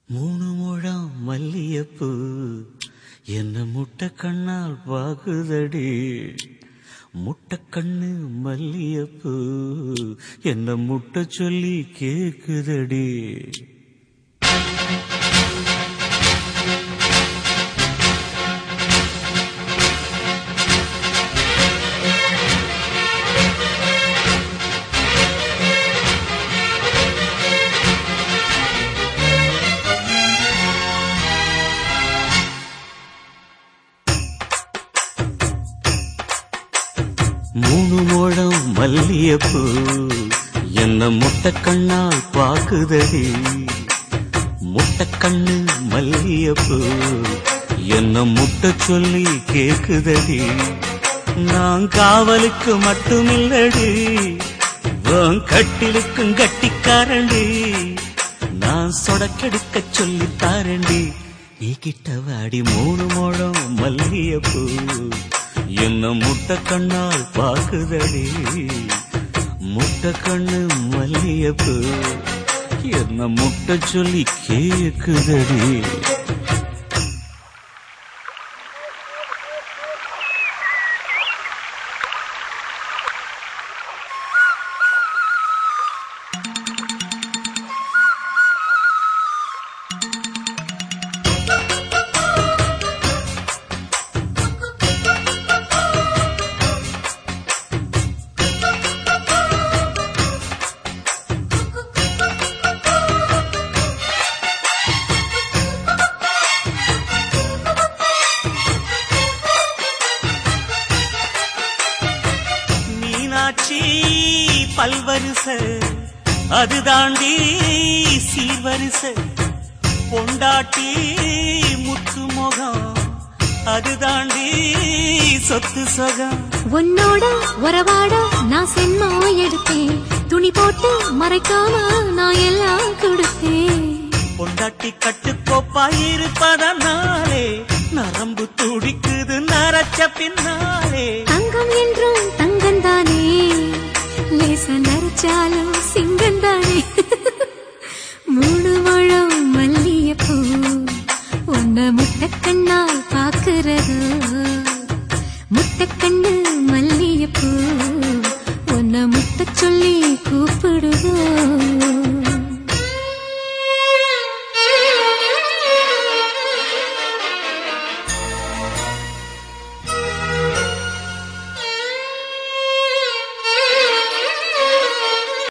மூணு முழம் மல்லியப்பூ என்ன முட்டை கண்ணால் பாகுதடி முட்டை கண்ணு மல்லியப்பூ என்ன முட்டை சொல்லி கேக்குதடி மூணு முழம் மல்லியப்பூ என்ன முட்டை கண்ணால் பாக்குதடி முட்டை கண்ணு மல்லியப்பூ என்ன முட்டை சொல்லி கேக்குதடி நான் காவலுக்கு மட்டுமில்லடி உன் கட்டிலுக்கும் கட்டிக்காரண்டி நான் சொடக்கெடுக்க சொல்லி தாரண்டி நீ கிட்ட வாடி மூணு முழம் மல்லியப்பூ என்ன முட்டை கண்ணால் பாக்குதடி முட்டை கண்ணு மல்லியப்பூ என்ன முட்டை சொல்லி கேக்குதடி மீனாட்சி பல்வரிச அது தாண்டி சீர்வரிச பொண்டாட்டி முத்து முகம் அது தாண்டி சொத்து சகம் உன்னோட உறவாட நான் சென்மா எடுத்தேன் துணி போட்டு மறைக்காம நான் எல்லாம் கொடுத்தேன் பொண்டாட்டி கட்டுக்கோப்பா இருப்பதனாலே நரம்பு துடிக்குது நரச்ச பின்னாலே தங்கம் என்றும் தங்கம் தானே லேச நரைச்சாலும் சிங்கம் தானே மூணு முழம் மல்லியப்பூ உன்னை முட்டைக்கண்ணால் பாக்குறது முட்டைக்கண்ணு மல்லியப்பூ உன்னை முட்டை சொல்லி கூப்பிடுதோ